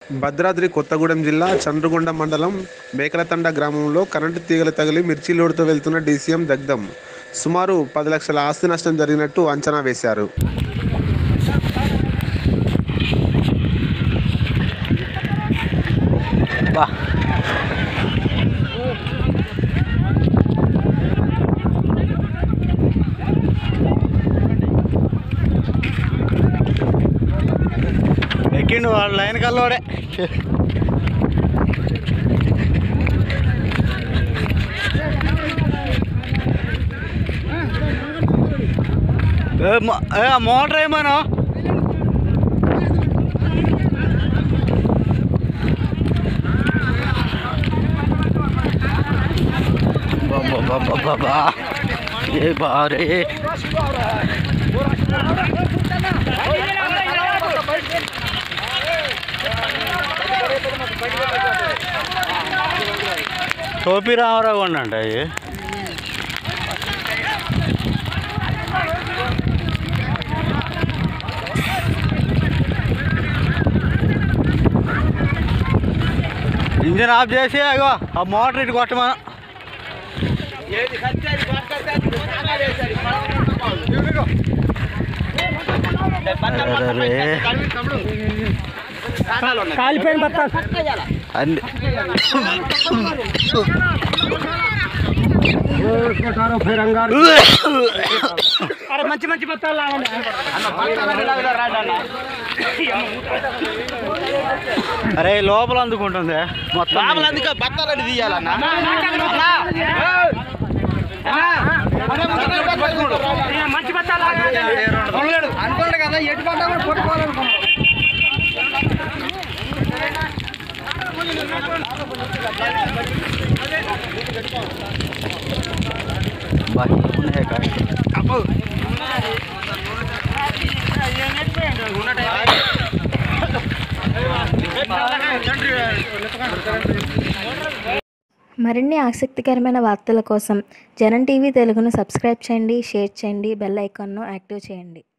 భద్రాద్రి కొత్తగూడెం జిల్లా చంద్రగొండ మండలం మేకలతండ గ్రామంలో కరెంటు తీగలు తగిలి మిర్చి లోడుతో వెళ్తున్న డీసీఎం దగ్ధం సుమారు పది లక్షల ఆస్తి నష్టం జరిగినట్టు అంచనా వేశారు బా ఎక్కిండు వాడు లైన్ కల్లోడే ఏ మో- ఏ, ఆ మోటార్ ఏమను బాబా ఏ బారే టోపీ రామారావు ఉండండి అవి ఇంజన్ ఆఫ్ చేసి అగో ఆ మోటార్ ఇటు కొట్టమను అరే కాలిపోయిన బత్త అన్ని అరే మంచి మంచి బత్తాలు లాగండి అరే లోపల అందుకుంటుంది మొత్తం అందుకే బత్తాలని తీయాలన్నా ఏ, మంచి బత్తాలు లాగండి అనుకోండి కదా ఎటు పడ్డా కూడా కొట్టుకోవాలనుకున్నాం బాగా ఉన్నాయి కాయ. మరిన్ని ఆసక్తికరమైన వార్తల కోసం జనం టీవీ తెలుగును సబ్స్క్రైబ్ చేయండి షేర్ చేయండి బెల్ ఐకాన్ను యాక్టివ్ చేయండి